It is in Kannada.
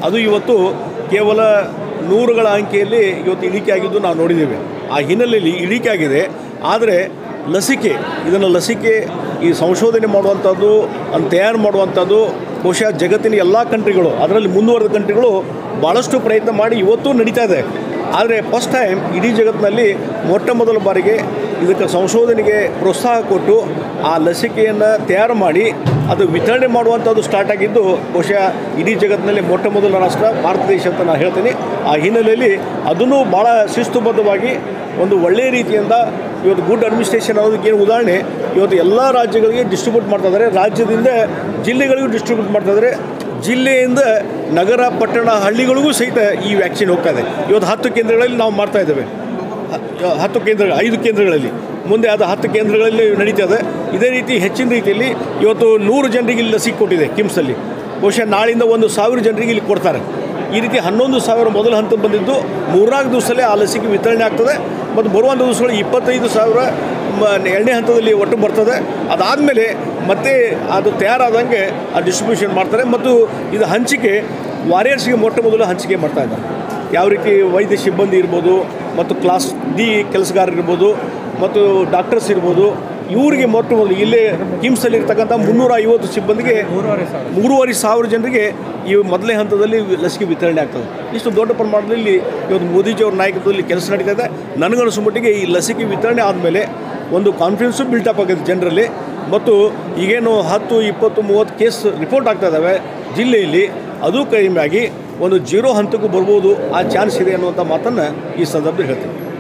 ಅದು ಇವತ್ತು ಕೇವಲ ನೂರುಗಳ ಅಂಕೆಯಲ್ಲಿ ಇವತ್ತು ಇಳಿಕೆ ಆಗಿದ್ದು ನಾವು ನೋಡಿದ್ದೇವೆ ಆ ಹಿನ್ನೆಲೆಯಲ್ಲಿ ಇಳಿಕೆ ಆಗಿದೆ ಆದರೆ ಲಸಿಕೆ ಇದನ್ನು ಲಸಿಕೆ ಈ ಸಂಶೋಧನೆ ಮಾಡುವಂಥದ್ದು ಅದನ್ನು ತಯಾರು ಮಾಡುವಂಥದ್ದು ಬಹುಶಃ ಜಗತ್ತಿನ ಎಲ್ಲ ಕಂಟ್ರಿಗಳು ಅದರಲ್ಲಿ ಮುಂದುವರೆದ ಕಂಟ್ರಿಗಳು ಭಾಳಷ್ಟು ಪ್ರಯತ್ನ ಮಾಡಿ ಇವತ್ತೂ ನಡೀತಾ ಇದೆ ಆದರೆ ಫಸ್ಟ್ ಟೈಮ್ ಇಡೀ ಜಗತ್ತಿನಲ್ಲಿ ಮೊಟ್ಟ ಮೊದಲ ಬಾರಿಗೆ ಇದಕ್ಕೆ ಸಂಶೋಧನೆಗೆ ಪ್ರೋತ್ಸಾಹ ಕೊಟ್ಟು ಆ ಲಸಿಕೆಯನ್ನು ತಯಾರು ಮಾಡಿ ಅದು ವಿತರಣೆ ಮಾಡುವಂಥದ್ದು ಸ್ಟಾರ್ಟ್ ಆಗಿದ್ದು ಬಹುಶಃ ಇಡೀ ಜಗತ್ತಿನಲ್ಲಿ ಮೊಟ್ಟ ಮೊದಲ ರಾಷ್ಟ್ರ ಭಾರತ ದೇಶ ಅಂತ ನಾನು ಹೇಳ್ತೀನಿ ಆ ಹಿನ್ನೆಲೆಯಲ್ಲಿ ಅದನ್ನು ಭಾಳ ಶಿಸ್ತುಬದ್ಧವಾಗಿ ಒಂದು ಒಳ್ಳೆಯ ರೀತಿಯಿಂದ ಇವತ್ತು ಗುಡ್ ಅಡ್ಮಿನಿಸ್ಟ್ರೇಷನ್ ಅನ್ನೋದಕ್ಕೆ ಏನು ಉದಾಹರಣೆ ಇವತ್ತು ಎಲ್ಲ ರಾಜ್ಯಗಳಿಗೆ ಡಿಸ್ಟ್ರಿಬ್ಯೂಟ್ ಮಾಡ್ತಾ ಇದ್ದಾರೆ ರಾಜ್ಯದಿಂದ ಜಿಲ್ಲೆಗಳಿಗೂ ಡಿಸ್ಟ್ರಿಬ್ಯೂಟ್ ಮಾಡ್ತಾ ಇದ್ದಾರೆ ಜಿಲ್ಲೆಯಿಂದ ನಗರ ಪಟ್ಟಣ ಹಳ್ಳಿಗಳಿಗೂ ಸಹಿತ ಈ ವ್ಯಾಕ್ಸಿನ್ ಹೋಗ್ತಾ ಇದೆ ಇವತ್ತು ಹತ್ತು ಕೇಂದ್ರಗಳಲ್ಲಿ ನಾವು ಮಾಡ್ತಾ ಇದ್ದೇವೆ ಹ- ಹತ್ತು ಕೇಂದ್ರಗಳು ಐದು ಕೇಂದ್ರಗಳಲ್ಲಿ ಮುಂದೆ ಅದು ಹತ್ತು ಕೇಂದ್ರಗಳಲ್ಲಿ ನಡೀತಾ ಇದೆ ಇದೇ ರೀತಿ ಹೆಚ್ಚಿನ ರೀತಿಯಲ್ಲಿ ಇವತ್ತು ನೂರು ಜನರಿಗೆ ಇಲ್ಲಿ ಲಸಿಕೆ ಕೊಟ್ಟಿದೆ ಕಿಮ್ಸಲ್ಲಿ ಬಹುಶಃ ನಾಳಿಂದ ಒಂದು ಸಾವಿರ ಜನರಿಗೆ ಇಲ್ಲಿ ಕೊಡ್ತಾರೆ ಈ ರೀತಿ ಹನ್ನೊಂದು ಸಾವಿರ ಮೊದಲ ಹಂತ ಬಂದಿದ್ದು ಮೂರ್ನಾಲ್ಕು ದಿವಸದಲ್ಲೇ ಆ ಲಸಿಕೆ ವಿತರಣೆ ಆಗ್ತದೆ ಮತ್ತು ಬರುವಂಥ ದಿವಸಗಳು ಇಪ್ಪತ್ತೈದು ಸಾವಿರ ಮ ಎರಡನೇ ಹಂತದಲ್ಲಿ ಒಟ್ಟು ಬರ್ತದೆ ಅದಾದಮೇಲೆ ಮತ್ತೆ ಅದು ತಯಾರಾದಂಗೆ ಆ ಡಿಸ್ಟ್ರಿಬ್ಯೂಷನ್ ಮಾಡ್ತಾರೆ ಮತ್ತು ಇದು ಹಂಚಿಕೆ ವಾರಿಯರ್ಸ್ಗೆ ಮೊಟ್ಟ ಮೊದಲು ಹಂಚಿಕೆ ಮಾಡ್ತಾ ಇದ್ದಾರೆ ಯಾವ ರೀತಿ ವೈದ್ಯ ಸಿಬ್ಬಂದಿ ಇರ್ಬೋದು ಮತ್ತು ಕ್ಲಾಸ್ ಡಿ ಕೆಲಸಗಾರರು ಇರ್ಬೋದು ಮತ್ತು ಡಾಕ್ಟರ್ಸ್ ಇರ್ಬೋದು ಇವರಿಗೆ ಮೊಟ್ಟ ಮೊದಲು ಇಲ್ಲೇ ಕಿಮ್ಸಲ್ಲಿ ಇರ್ತಕ್ಕಂಥ ಮುನ್ನೂರ ಐವತ್ತು ಸಿಬ್ಬಂದಿಗೆ ಮೂರುವರೆ ಸಾವಿರ ಜನರಿಗೆ ಈ ಮೊದಲನೇ ಹಂತದಲ್ಲಿ ಲಸಿಕೆ ವಿತರಣೆ ಆಗ್ತದೆ ಇಷ್ಟು ದೊಡ್ಡ ಪ್ರಮಾಣದಲ್ಲಿ ಇವತ್ತು ಮೋದಿಜಿಯವ್ರ ನಾಯಕತ್ವದಲ್ಲಿ ಕೆಲಸ ನಡೀತಾ ಇದೆ ನನಗನ್ನಿಸೋ ಮಟ್ಟಿಗೆ ಈ ಲಸಿಕೆ ವಿತರಣೆ ಆದಮೇಲೆ ಒಂದು ಕಾನ್ಫಿಡೆನ್ಸು ಬಿಲ್ಟಪ್ ಆಗಿದೆ ಜನರಲ್ಲಿ ಮತ್ತು ಈಗೇನು ಹತ್ತು ಇಪ್ಪತ್ತು ಮೂವತ್ತು ಕೇಸ್ ರಿಪೋರ್ಟ್ ಆಗ್ತಾ ಇದ್ದಾವೆ ಜಿಲ್ಲೆಯಲ್ಲಿ ಅದು ಕಡಿಮೆ ಆಗಿ ಒಂದು ಜೀರೋ ಹಂತಕ್ಕೂ ಬರ್ಬೋದು ಆ ಚಾನ್ಸ್ ಇದೆ ಅನ್ನುವಂಥ ಮಾತನ್ನು ಈ ಸಂದರ್ಭದಲ್ಲಿ ಹೇಳ್ತೀನಿ